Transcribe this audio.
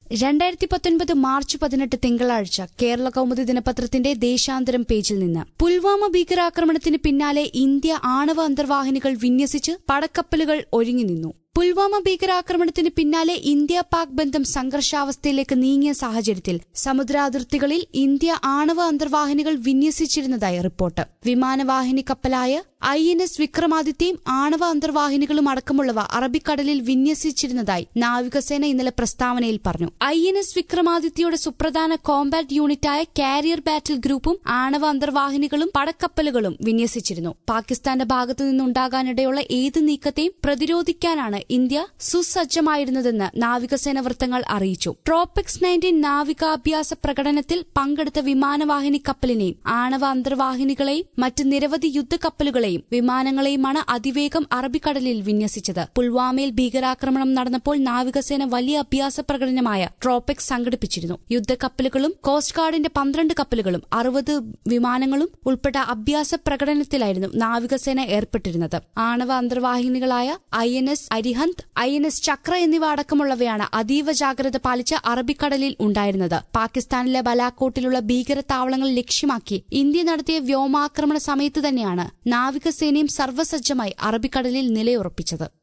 രണ്ടായിരത്തി പത്തൊൻപത് മാർച്ച് പതിനെട്ട് തിങ്കളാഴ്ച കേരള കൗമുദി ദിനപത്രത്തിന്റെ ദേശാന്തരം പേജിൽ നിന്ന് പുൽവാമ ഭീകരാക്രമണത്തിന് പിന്നാലെ ഇന്ത്യ ആണവ അന്തർവാഹിനികൾ വിന്യസിച്ച് പടക്കപ്പലുകൾ ഒരുങ്ങിനിന്നു പുൽവാമ ഭീകരാക്രമണത്തിന് പിന്നാലെ ഇന്ത്യ പാക് ബന്ധം സംഘർഷാവസ്ഥയിലേക്ക് നീങ്ങിയ സാഹചര്യത്തിൽ സമുദ്രാതിർത്തികളിൽ ഇന്ത്യ ആണവ അന്തർവാഹിനികൾ വിന്യസിച്ചിരുന്നതായി റിപ്പോർട്ട് വിമാനവാഹിനി കപ്പലായ ഐ എൻ എസ് വിക്രമാദിത്യയും ആണവ അന്തർവാഹിനികളും അടക്കമുള്ളവ അറബിക്കടലിൽ വിന്യസിച്ചിരുന്നതായി നാവികസേന ഇന്നലെ പ്രസ്താവനയിൽ പറഞ്ഞു ഐ എൻ എസ് വിക്രമാദിത്യയുടെ സുപ്രധാന കോമ്പാറ്റ് യൂണിറ്റായ കാരിയർ ബാറ്റിൽ ഗ്രൂപ്പും ആണവ അന്തർവാഹിനികളും പടക്കപ്പലുകളും വിന്യസിച്ചിരുന്നു പാകിസ്ഥാന്റെ ഭാഗത്തു നിന്നുണ്ടാകാനിടയുള്ള ഏത് നീക്കത്തെയും പ്രതിരോധിക്കാനാണ് ഇന്ത്യ സുസജ്ജമായിരുന്നതെന്ന് നാവികസേന വൃത്തങ്ങൾ അറിയിച്ചു ട്രോപ്പിക്സ് നയൻറ്റീൻ നാവികാഭ്യാസ പ്രകടനത്തിൽ പങ്കെടുത്ത വിമാനവാഹിനി കപ്പലിനെയും ആണവ അന്തർവാഹിനികളെയും മറ്റ് നിരവധി യുദ്ധക്കപ്പലുകളെയും വിമാനങ്ങളെയുമാണ് അതിവേഗം അറബിക്കടലിൽ വിന്യസിച്ചത് പുൽവാമയിൽ ഭീകരാക്രമണം നടന്നപ്പോൾ നാവികസേന വലിയ അഭ്യാസ പ്രകടനമായ ട്രോപ്പിക്സ് സംഘടിപ്പിച്ചിരുന്നു യുദ്ധക്കപ്പലുകളും കോസ്റ്റ് ഗാർഡിന്റെ പന്ത്രണ്ട് കപ്പലുകളും അറുപത് വിമാനങ്ങളും ഉൾപ്പെട്ട അഭ്യാസ പ്രകടനത്തിലായിരുന്നു നാവികസേന ഏർപ്പെട്ടിരുന്നത് ആണവ അന്തർവാഹിനികളായ I N S Arihant I N S Chakra എന്നിവ അടക്കമുള്ളവയാണ് അതീവ ജാഗ്രത പാലിച്ച് അറബിക്കടലിൽ ഉണ്ടായിരുന്നത് പാകിസ്ഥാനിലെ ബലാക്കോട്ടിലുള്ള ഭീകര താവളങ്ങൾ ലക്ഷ്യമാക്കി ഇന്ത്യ നടത്തിയ വ്യോമാക്രമണ സമയത്ത് തന്നെയാണ് നാവികസേനയും സർവ്വസജ്ജമായി അറബിക്കടലിൽ നിലയുറപ്പിച്ചത്